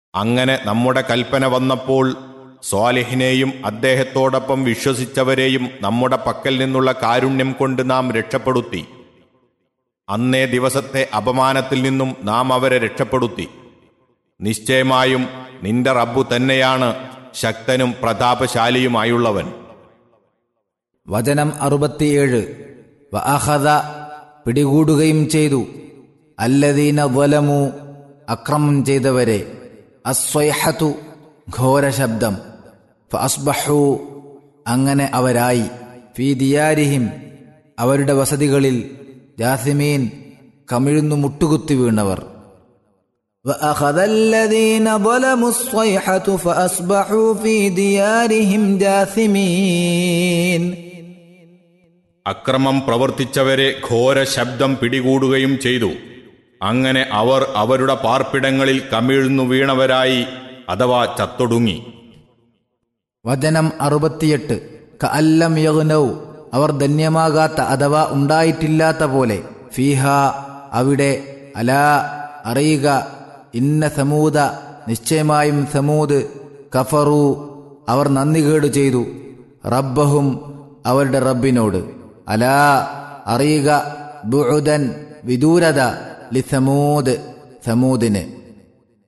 അങ്ങനെ നമ്മുടെ കൽപ്പന വന്നപ്പോൾ സ്വാലിഹിനെയും അദ്ദേഹത്തോടൊപ്പം വിശ്വസിച്ചവരെയും നമ്മുടെ പക്കൽ നിന്നുള്ള കാരുണ്യം കൊണ്ട് നാം രക്ഷപ്പെടുത്തി അന്നേ ദിവസത്തെ അപമാനത്തിൽ നിന്നും നാം അവരെ രക്ഷപ്പെടുത്തി നിശ്ചയമായും നിന്റെ റബ്ബു തന്നെയാണ് ശക്തനും പ്രതാപശാലിയുമായുള്ളവൻ വചനം അറുപത്തിയേഴ് വഅഖദ പിടികൂടുകയും ചെയ്തു അല്ലദീന വലമു അക്രമം ചെയ്തവരെ അസ്വൈഹത്തു ഘോരശബ്ദം ഫഅസ്ബഹു അങ്ങനെ അവരായി ഫീ ദിയാരിഹിം അവരുടെ വസതികളിൽ ജാസിമീൻ കമിഴ്ന്നു മുട്ടുകുത്തി വീണവർ وأخذ الذين ظلموا الصيحة فأصبحوا في ديارهم جاثمين അക്രമം പ്രവർത്തിച്ചവരെ ഘോര ശബ്ദം പിടികൂടുകയും ചെയ്തു അങ്ങനെ അവർ അവരുടെ പാർപ്പിടങ്ങളിൽ കമിഴ്ന്നു വീണവരായി അഥവാ ചത്തൊടുങ്ങി വചനം അറുപത്തിയെട്ട് കഅല്ലം യഗ്നൗ അവർ ധന്യമാകാത്ത അഥവാ ഉണ്ടായിട്ടില്ലാത്ത പോലെ ഫീഹ അവിടെ അലാ അറിയുക ഇന്ന സമൂത നിശ്ചയമായും സമൂത് കഫറു അവർ നന്ദികേട് ചെയ്തു റബ്ബഹും അവരുടെ റബ്ബിനോട് അലാ അറിയുക ബുഉദൻ വിദൂരത ലി സമൂദ് സമൂദിന്